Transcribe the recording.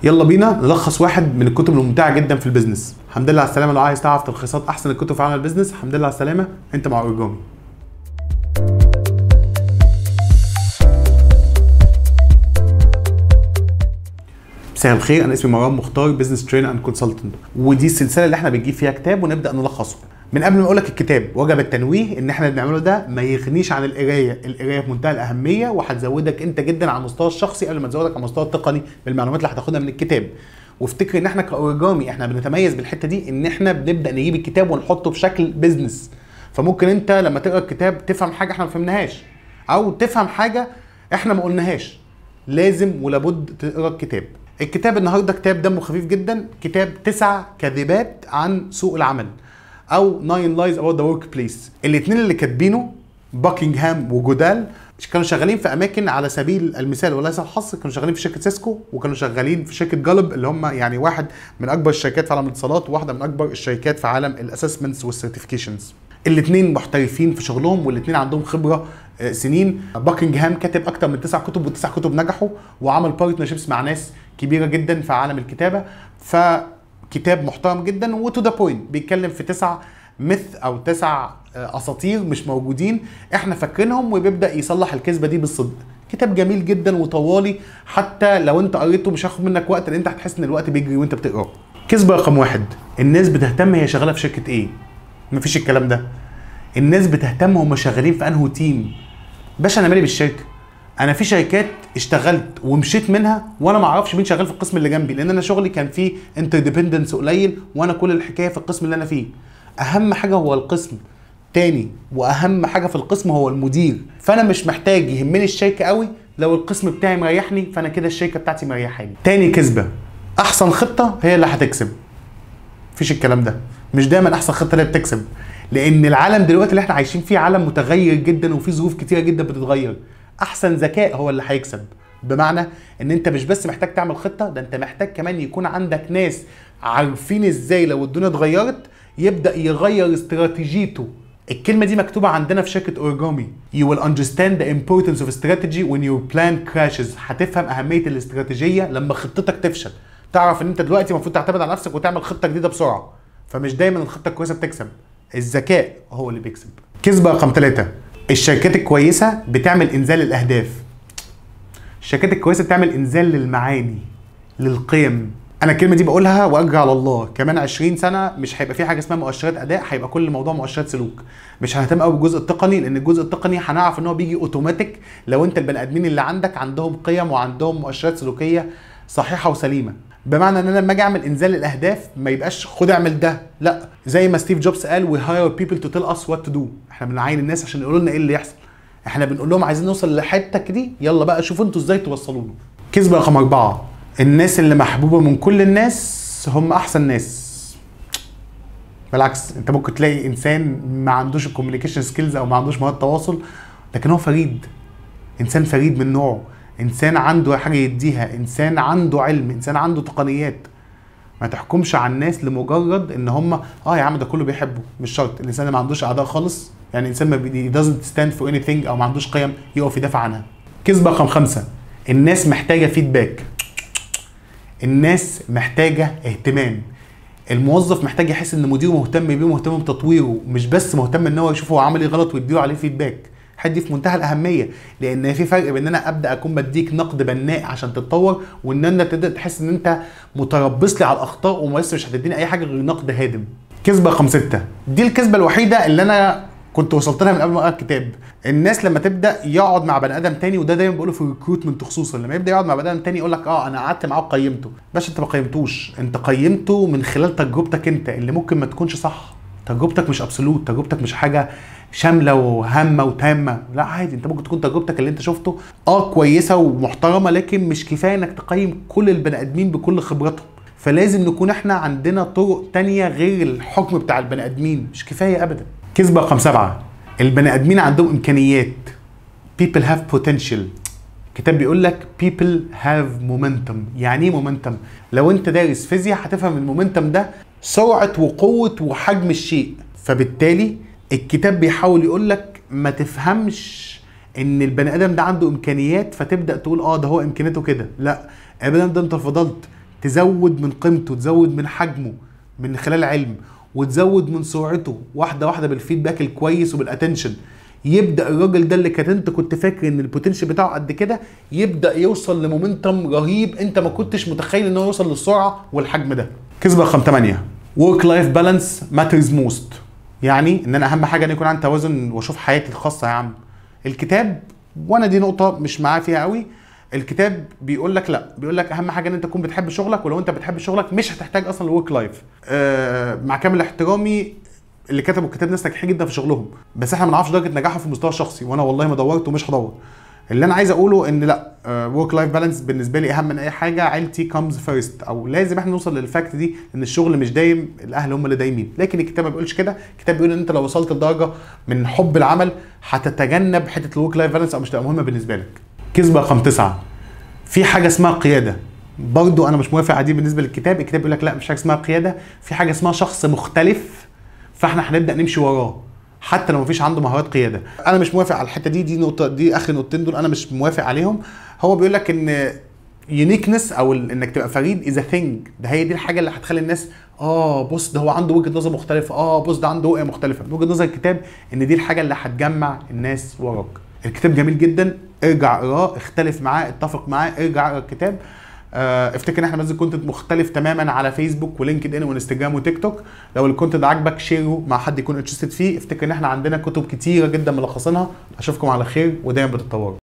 يلا بينا نلخص واحد من الكتب الممتعه جدا في البيزنس الحمد لله على السلامه لو عايز تعرف تلخيصات احسن الكتب في عالم البيزنس الحمد لله على السلامه انت مع اورجامي مساء الخير انا اسمي مروان مختار بزنس ترينر اند كونسلتنت ودي السلسله اللي احنا بنجيب فيها كتاب ونبدا نلخصه من قبل ما اقول لك الكتاب وجب التنويه ان احنا اللي بنعمله ده ما يغنيش عن القرايه القرايه في منتهى الاهميه وهتزودك انت جدا على المستوى الشخصي قبل ما تزودك على المستوى التقني بالمعلومات اللي هتاخدها من الكتاب وافتكر ان احنا كاورجامي احنا بنتميز بالحته دي ان احنا بنبدا نجيب الكتاب ونحطه بشكل بيزنس فممكن انت لما تقرا الكتاب تفهم حاجه احنا ما فهمناهاش او تفهم حاجه احنا ما قلناهاش لازم ولابد تقرا الكتاب الكتاب النهارده كتاب دمه خفيف جدا كتاب تسع كذبات عن سوق العمل او ناين لايز اباوت ذا ورك بليس الاثنين اللي كاتبينه باكنجهام وجودال كانوا شغالين في اماكن على سبيل المثال وليس الحصر كانوا شغالين في شركه سيسكو وكانوا شغالين في شركه جالب اللي هم يعني واحد من اكبر الشركات في عالم الاتصالات وواحده من اكبر الشركات في عالم الاسسمنتس والسيرتيفيكيشنز الاثنين محترفين في شغلهم والاثنين عندهم خبره آه، سنين باكنجهام كاتب اكتر من تسع كتب والتسع كتب نجحوا وعمل بارتنرشيبس مع ناس كبيره جدا في عالم الكتابه فكتاب محترم جدا وتو ذا بوينت بيتكلم في تسع مث او تسع آه، اساطير مش موجودين احنا فاكرينهم وبيبدا يصلح الكذبه دي بالصدق كتاب جميل جدا وطوالي حتى لو انت قريته مش هياخد منك وقت لان انت هتحس ان الوقت بيجري وانت بتقراه كذبه رقم واحد الناس بتهتم هي شغاله في شركه ايه مفيش الكلام ده الناس بتهتم هم شغالين في انهو تيم باشا انا مالي بالشركه انا في شركات اشتغلت ومشيت منها وانا ما اعرفش مين شغال في القسم اللي جنبي لان انا شغلي كان فيه انترديبندنس قليل وانا كل الحكايه في القسم اللي انا فيه اهم حاجه هو القسم تاني واهم حاجه في القسم هو المدير فانا مش محتاج يهمني الشركه قوي لو القسم بتاعي مريحني فانا كده الشركه بتاعتي مريحاني تاني كذبه احسن خطه هي اللي هتكسب مفيش الكلام ده مش دايما احسن خطه اللي بتكسب لان العالم دلوقتي اللي احنا عايشين فيه عالم متغير جدا وفيه ظروف كتيره جدا بتتغير احسن ذكاء هو اللي هيكسب بمعنى ان انت مش بس محتاج تعمل خطه ده انت محتاج كمان يكون عندك ناس عارفين ازاي لو الدنيا اتغيرت يبدا يغير استراتيجيته الكلمه دي مكتوبه عندنا في شركه اورجامي you will understand the importance of strategy when your plan crashes هتفهم اهميه الاستراتيجيه لما خطتك تفشل تعرف ان انت دلوقتي المفروض تعتمد على نفسك وتعمل خطه جديده بسرعه فمش دايما الخطه الكويسه بتكسب الذكاء هو اللي بيكسب كذبه رقم ثلاثة الشركات الكويسه بتعمل انزال الاهداف الشركات الكويسه بتعمل انزال للمعاني للقيم انا الكلمه دي بقولها وارجع على الله كمان 20 سنه مش هيبقى في حاجه اسمها مؤشرات اداء هيبقى كل الموضوع مؤشرات سلوك مش هنهتم قوي بالجزء التقني لان الجزء التقني هنعرف ان هو بيجي اوتوماتيك لو انت البني ادمين اللي عندك عندهم قيم وعندهم مؤشرات سلوكيه صحيحه وسليمه بمعنى ان انا لما اجي اعمل انزال الاهداف ما يبقاش خد اعمل ده لا زي ما ستيف جوبز قال وي هاير بيبل تو تيل اس وات تو دو احنا بنعين الناس عشان يقولوا لنا ايه اللي يحصل احنا بنقول لهم عايزين نوصل لحته دي يلا بقى شوفوا انتوا ازاي توصلوا له كذبه رقم اربعه الناس اللي محبوبه من كل الناس هم احسن ناس بالعكس انت ممكن تلاقي انسان ما عندوش الكوميونيكيشن سكيلز او ما عندوش مهارات تواصل لكن هو فريد انسان فريد من نوعه انسان عنده حاجه يديها انسان عنده علم انسان عنده تقنيات ما تحكمش على الناس لمجرد ان هم اه يا عم ده كله بيحبه مش شرط الانسان اللي ما عندوش اعداء خالص يعني انسان ما بي doesn't stand for anything او ما عندوش قيم يقف يدافع عنها كذبه رقم خمسه الناس محتاجه فيدباك الناس محتاجه اهتمام الموظف محتاج يحس ان مديره مهتم بيه ومهتم بتطويره مش بس مهتم ان هو يشوف هو عمل ايه غلط ويديله عليه فيدباك الحته دي في منتهى الاهميه لان في فرق بين ان انا ابدا اكون بديك نقد بناء عشان تتطور وان انت تبدا تحس ان انت متربص لي على الاخطاء وبس مش هتديني اي حاجه غير نقد هادم كذبه رقم سته دي الكذبه الوحيده اللي انا كنت وصلت لها من قبل ما اقرا الكتاب الناس لما تبدا يقعد مع بني ادم تاني وده دايما بقوله في الريكروتمنت خصوصا لما يبدا يقعد مع بني ادم تاني يقول لك اه انا قعدت معاه وقيمته باشا انت ما قيمتوش انت قيمته من خلال تجربتك انت اللي ممكن ما تكونش صح تجربتك مش ابسولوت تجربتك مش حاجه شامله وهامه وتامه لا عادي انت ممكن تكون تجربتك اللي انت شفته اه كويسه ومحترمه لكن مش كفايه انك تقيم كل البني ادمين بكل خبراتهم فلازم نكون احنا عندنا طرق تانية غير الحكم بتاع البني ادمين مش كفايه ابدا كذبه رقم سبعه البني ادمين عندهم امكانيات people have potential الكتاب بيقول لك people have momentum يعني ايه momentum لو انت دارس فيزياء هتفهم المومنتم ده سرعه وقوه وحجم الشيء فبالتالي الكتاب بيحاول يقول لك ما تفهمش ان البني ادم ده عنده امكانيات فتبدا تقول اه ده هو امكانياته كده لا ابدا ده انت فضلت تزود من قيمته تزود من حجمه من خلال علم وتزود من سرعته واحده واحده بالفيدباك الكويس وبالاتنشن يبدا الراجل ده اللي كانت انت كنت فاكر ان البوتنشال بتاعه قد كده يبدا يوصل لمومنتم رهيب انت ما كنتش متخيل ان هو يوصل للسرعه والحجم ده كذبه رقم 8 ورك لايف بالانس ماترز موست يعني ان انا اهم حاجه ان يكون عندي توازن واشوف حياتي الخاصه يا عم الكتاب وانا دي نقطه مش معاه فيها قوي الكتاب بيقول لك لا بيقول لك اهم حاجه ان انت تكون بتحب شغلك ولو انت بتحب شغلك مش هتحتاج اصلا الورك لايف آه مع كامل احترامي اللي كتبوا الكتاب ناس ناجحين جدا في شغلهم بس احنا ما نعرفش درجه نجاحهم في المستوى الشخصي وانا والله ما دورت ومش هدور اللي انا عايز اقوله ان لا ورك لايف بالانس بالنسبه لي اهم من اي حاجه عيلتي كامز فيرست او لازم احنا نوصل للفاكت دي ان الشغل مش دايم الاهل هم اللي دايمين لكن الكتاب ما بيقولش كده الكتاب بيقول ان انت لو وصلت لدرجه من حب العمل هتتجنب حته الورك لايف بالانس او مش تبقى مهمه بالنسبه لك كذبه رقم تسعه في حاجه اسمها قياده برضو انا مش موافق على دي بالنسبه للكتاب الكتاب بيقول لك لا مش حاجه اسمها قياده في حاجه اسمها شخص مختلف فاحنا هنبدا نمشي وراه حتى لو مفيش عنده مهارات قياده انا مش موافق على الحته دي دي نقطه دي اخر نقطتين دول انا مش موافق عليهم هو بيقول لك ان يونيكنس او ال- انك تبقى فريد از ثينج ده هي دي الحاجه اللي هتخلي الناس اه بص ده هو عنده وجهه نظر مختلفه اه بص ده عنده رؤيه مختلفه من وجهه نظر الكتاب ان دي الحاجه اللي هتجمع الناس وراك الكتاب جميل جدا ارجع اقراه اختلف معاه اتفق معاه ارجع اقرا الكتاب آه، افتكر ان احنا بننزل كونتنت مختلف تماما على فيسبوك ولينكد ان وانستجرام وتيك توك لو الكونتنت ده عجبك شيره مع حد يكون انترستد فيه افتكر ان احنا عندنا كتب كتيره جدا ملخصينها اشوفكم على خير ودايما بتتطوروا